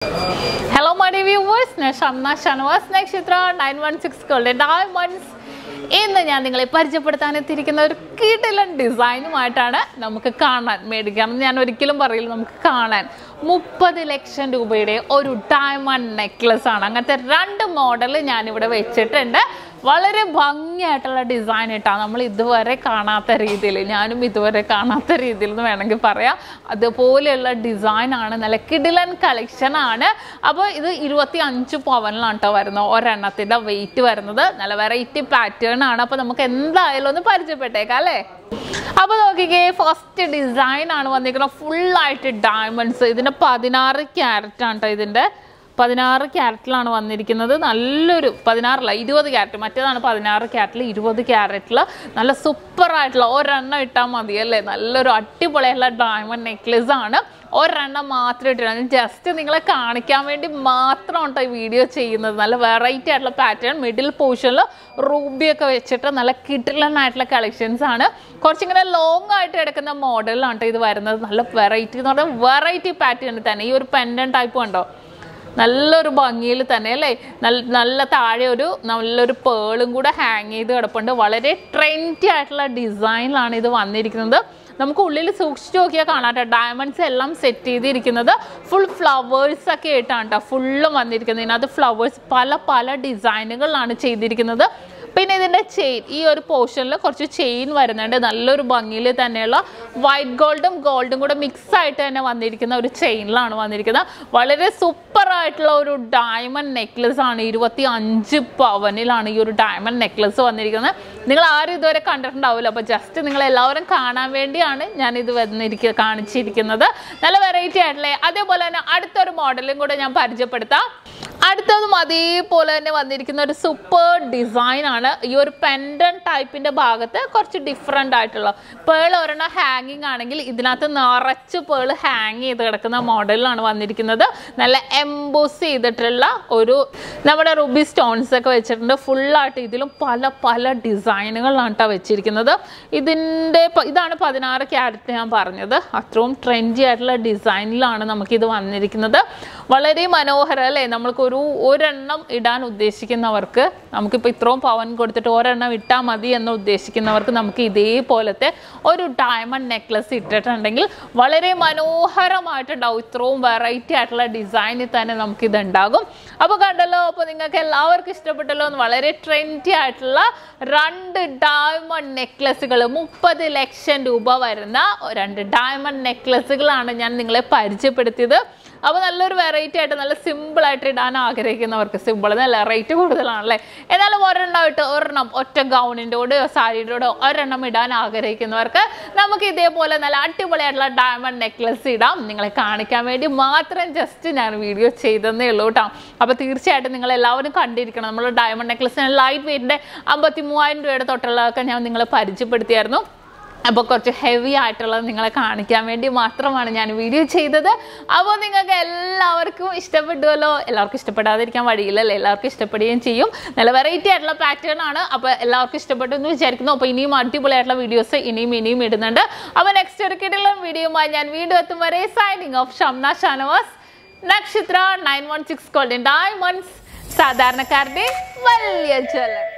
hello my viewers ഞാൻ Shamna Shanavas Nakshatra nine one six gold diamonds ഇന്ന് ഞാൻ നിങ്ങളെ പരിചയപ്പെടുത്താൻ എത്തിയിരിക്കുന്ന ഒരു കീട്ടിലൻ ഡിസൈനുമായിട്ടാണ് നമുക്ക് കാണാൻ മേടിക്കാം എന്ന് ഞാൻ ഒരിക്കലും പറയില്ല നമുക്ക് കാണാൻ മുപ്പത് ലക്ഷം രൂപയുടെ ഒരു ഡയമണ്ട് നെക്ലസ് ആണ് അങ്ങനത്തെ രണ്ട് മോഡൽ ഞാനിവിടെ വെച്ചിട്ടുണ്ട് വളരെ ഭംഗിയായിട്ടുള്ള ഡിസൈൻ ഇട്ടാണ് നമ്മൾ ഇതുവരെ കാണാത്ത രീതിയിൽ ഞാനും ഇതുവരെ കാണാത്ത രീതിയിൽ എന്ന് വേണമെങ്കിൽ പറയാം അതുപോലെയുള്ള ഡിസൈനാണ് നല്ല കിഡിലൻ കളക്ഷൻ ആണ് അപ്പോൾ ഇത് ഇരുപത്തി അഞ്ച് പവനിലാണ് കേട്ടോ വരുന്നത് ഒരെണ്ണത്തിൻ്റെ വെയിറ്റ് വരുന്നത് നല്ല വെറൈറ്റി പാറ്റേൺ ആണ് അപ്പോൾ നമുക്ക് എന്തായാലും ഒന്ന് പരിചയപ്പെട്ടേക്കാം അല്ലേ അപ്പോൾ നോക്കിക്കേ ഫസ്റ്റ് ഡിസൈൻ ആണ് വന്നിരിക്കുന്നത് ഫുള്ളായിട്ട് ഡയമണ്ട്സ് ഇതിൻ്റെ പതിനാറ് ക്യാരറ്റ് ആണ് കേട്ടോ ഇതിൻ്റെ പതിനാറ് ക്യാരറ്റിലാണ് വന്നിരിക്കുന്നത് നല്ലൊരു പതിനാറല്ല ഇരുപത് ക്യാരറ്റ് മറ്റേതാണ് പതിനാറ് ക്യാരറ്റിൽ ഇരുപത് ക്യാരറ്റിൽ നല്ല സൂപ്പറായിട്ടുള്ള ഒരെണ്ണം ഇട്ടാൽ മതി അല്ലേ നല്ലൊരു അടിപൊളിയായിട്ടുള്ള ഡയമണ്ട് നെക്ലസ് ആണ് ഒരെണ്ണം മാത്രം ഇട്ടിട്ട് ജസ്റ്റ് നിങ്ങളെ കാണിക്കാൻ വേണ്ടി മാത്രം കേട്ടോ ഈ വീഡിയോ ചെയ്യുന്നത് നല്ല വെറൈറ്റി ആയിട്ടുള്ള പാറ്റേൺ മിഡിൽ പോർഷനിൽ റൂബിയൊക്കെ വെച്ചിട്ട് നല്ല കിട്ടിലനായിട്ടുള്ള കളക്ഷൻസ് ആണ് കുറച്ചിങ്ങനെ ലോങ് ആയിട്ട് കിടക്കുന്ന മോഡലിലാണ് കേട്ടോ ഇത് വരുന്നത് നല്ല വെറൈറ്റി എന്ന് പറഞ്ഞാൽ വെറൈറ്റി പാറ്റേൺ തന്നെ ഈ ഒരു പെൻഡൻ ടൈപ്പ് കണ്ടോ നല്ലൊരു ഭംഗിയിൽ തന്നെ അല്ലേ നല്ല നല്ല താഴെ ഒരു നല്ലൊരു പേളും കൂടെ ഹാങ് ചെയ്ത് കിടപ്പുണ്ട് വളരെ ട്രെൻഡി ആയിട്ടുള്ള ഡിസൈനിലാണ് ഇത് വന്നിരിക്കുന്നത് നമുക്ക് ഉള്ളിൽ സൂക്ഷിച്ച് നോക്കിയാൽ കാണാം കേട്ടോ ഡയമണ്ട്സ് എല്ലാം സെറ്റ് ചെയ്തിരിക്കുന്നത് ഫുൾ ഫ്ലവേഴ്സ് ഒക്കെ ആയിട്ടാണ് കേട്ടോ ഫുള്ളും വന്നിരിക്കുന്നത് ഇതിനകത്ത് ഫ്ലവേഴ്സ് പല പല ഡിസൈനുകളിലാണ് ചെയ്തിരിക്കുന്നത് പിന്നെ ഇതിൻ്റെ ചെയിൻ ഈ ഒരു പോർഷനിൽ കുറച്ച് ചെയിൻ വരുന്നുണ്ട് നല്ലൊരു ഭംഗിയിൽ തന്നെയുള്ള വൈറ്റ് ഗോൾഡും ഗോൾഡും കൂടെ മിക്സ് ആയിട്ട് തന്നെ വന്നിരിക്കുന്ന ഒരു ചെയിനിലാണ് വന്നിരിക്കുന്നത് വളരെ സൂപ്പർ ആയിട്ടുള്ള ഒരു ഡയമണ്ട് നെക്ലസ് ആണ് ഇരുപത്തി അഞ്ച് പവനിലാണ് ഈ ഒരു ഡയമണ്ട് നെക്ലസ് വന്നിരിക്കുന്നത് നിങ്ങൾ ആരും ഇതുവരെ കണ്ടിട്ടുണ്ടാവില്ല അപ്പോൾ ജസ്റ്റ് നിങ്ങൾ എല്ലാവരും കാണാൻ വേണ്ടിയാണ് ഞാൻ ഇത് വന്നിരിക്കുക കാണിച്ചിരിക്കുന്നത് നല്ല വെറൈറ്റി ആയിട്ടുള്ള അതേപോലെ തന്നെ അടുത്തൊരു മോഡലും കൂടെ ഞാൻ പരിചയപ്പെടുത്താം അടുത്തതും അതേപോലെ തന്നെ വന്നിരിക്കുന്ന ഒരു സൂപ്പർ ഡിസൈൻ ആണ് ഈ ഒരു പെൻഡൻ ടൈപ്പിന്റെ ഭാഗത്ത് കുറച്ച് ഡിഫറെൻ്റ് ആയിട്ടുള്ള പേൾ ഒരെണ്ണം ഹാങ്ങിങ് ആണെങ്കിൽ ഇതിനകത്ത് നിറച്ച് പേൾ ഹാങ് ചെയ്ത് കിടക്കുന്ന മോഡലിലാണ് വന്നിരിക്കുന്നത് നല്ല എംബോസ് ചെയ്തിട്ടുള്ള ഒരു നമ്മുടെ റുബി സ്റ്റോൺസ് ഒക്കെ വെച്ചിട്ടുണ്ട് ഫുള്ളായിട്ട് ഇതിലും പല പല ഡിസൈനുകളിലാണ് കേട്ടോ വെച്ചിരിക്കുന്നത് ഇതിൻ്റെ പ- ഇതാണ് പതിനാറ് ക്യാരറ്റ് ഞാൻ പറഞ്ഞത് അത്രയും ട്രെൻഡി ആയിട്ടുള്ള ഡിസൈനിലാണ് നമുക്കിത് വന്നിരിക്കുന്നത് വളരെ മനോഹരം അല്ലേ നമ്മൾക്കൊരു ഒരെണ്ണം ഇടാൻ ഉദ്ദേശിക്കുന്നവർക്ക് നമുക്കിപ്പോൾ ഇത്രയും പവൻ കൊടുത്തിട്ട് ഒരെണ്ണം ഇട്ടാൽ മതി എന്ന് ഉദ്ദേശിക്കുന്നവർക്ക് നമുക്ക് ഇതേപോലത്തെ ഒരു ഡയമണ്ട് നെക്ലസ് ഇട്ടിട്ടുണ്ടെങ്കിൽ വളരെ മനോഹരമായിട്ടുണ്ടാവും ഇത്രയും വെറൈറ്റി ആയിട്ടുള്ള ഡിസൈനിൽ തന്നെ നമുക്കിത് ഉണ്ടാകും അപ്പോൾ കണ്ടല്ലോ അപ്പോൾ നിങ്ങൾക്ക് എല്ലാവർക്കും ഇഷ്ടപ്പെട്ടല്ലോ എന്ന് വളരെ ട്രെൻഡി ആയിട്ടുള്ള രണ്ട് ഡയമണ്ട് നെക്ലസുകൾ മുപ്പത് ലക്ഷം രൂപ വരുന്ന രണ്ട് ഡയമണ്ട് നെക്ലസുകളാണ് ഞാൻ നിങ്ങളെ പരിചയപ്പെടുത്തിയത് അപ്പോൾ നല്ലൊരു വെറൈറ്റി ആയിട്ട് നല്ല സിമ്പിൾ ആയിട്ട് ഇടാൻ ആഗ്രഹിക്കുന്നവർക്ക് സിമ്പിൾ എന്നല്ല റേറ്റ് കൂടുതലാണല്ലേ എന്നാലും ഒരെണ്ണം ഇട്ട് ഒരെണ്ണം ഒറ്റ ഗൗണിൻ്റെ കൂടെയോ സാരിയുടെ കൂടെയോ ഒരെണ്ണം ഇടാൻ ആഗ്രഹിക്കുന്നവർക്ക് നമുക്ക് ഇതേപോലെ നല്ല അടിപൊളിയായിട്ടുള്ള ഡയമണ്ട് നെക്ലസ് ഇടാം നിങ്ങളെ കാണിക്കാൻ വേണ്ടി മാത്രം ജസ്റ്റ് ഞാൻ വീഡിയോ ചെയ്തതേ ഉള്ളൂ കേട്ടോ അപ്പോൾ തീർച്ചയായിട്ടും നിങ്ങൾ എല്ലാവരും കണ്ടിരിക്കണം നമ്മൾ ഡയമണ്ട് നെക്ലസിന് ലൈറ്റ് വെയിറ്റിൻ്റെ അമ്പത്തി മൂവായിരം രൂപയുടെ തൊട്ടുള്ളതൊക്കെ ഞാൻ നിങ്ങളെ പരിചയപ്പെടുത്തിയായിരുന്നു അപ്പോൾ കുറച്ച് ഹെവി ആയിട്ടുള്ളത് നിങ്ങളെ കാണിക്കാൻ വേണ്ടി മാത്രമാണ് ഞാൻ വീഡിയോ ചെയ്തത് അപ്പോൾ നിങ്ങൾക്ക് എല്ലാവർക്കും ഇഷ്ടപ്പെട്ടുവല്ലോ എല്ലാവർക്കും ഇഷ്ടപ്പെടാതിരിക്കാൻ വഴിയില്ലല്ലോ എല്ലാവർക്കും ഇഷ്ടപ്പെടുകയും ചെയ്യും നല്ല വെറൈറ്റി ആയിട്ടുള്ള പാറ്റേൺ ആണ് അപ്പോൾ എല്ലാവർക്കും ഇഷ്ടപ്പെട്ടു എന്ന് വിചാരിക്കുന്നു അപ്പോൾ ഇനിയും അടിപൊളിയായിട്ടുള്ള വീഡിയോസ് ഇനിയും ഇനിയും ഇടുന്നുണ്ട് അപ്പോൾ നെക്സ്റ്റ് ഒരു കിടലൻ വീഡിയോയുമായി ഞാൻ വീണ്ടും എത്തും വരെ signing off Shamna Shanavas Nakshatra nine one six golden diamonds സാധാരണക്കാരുടെ വലിയ ജ്വല്ലറി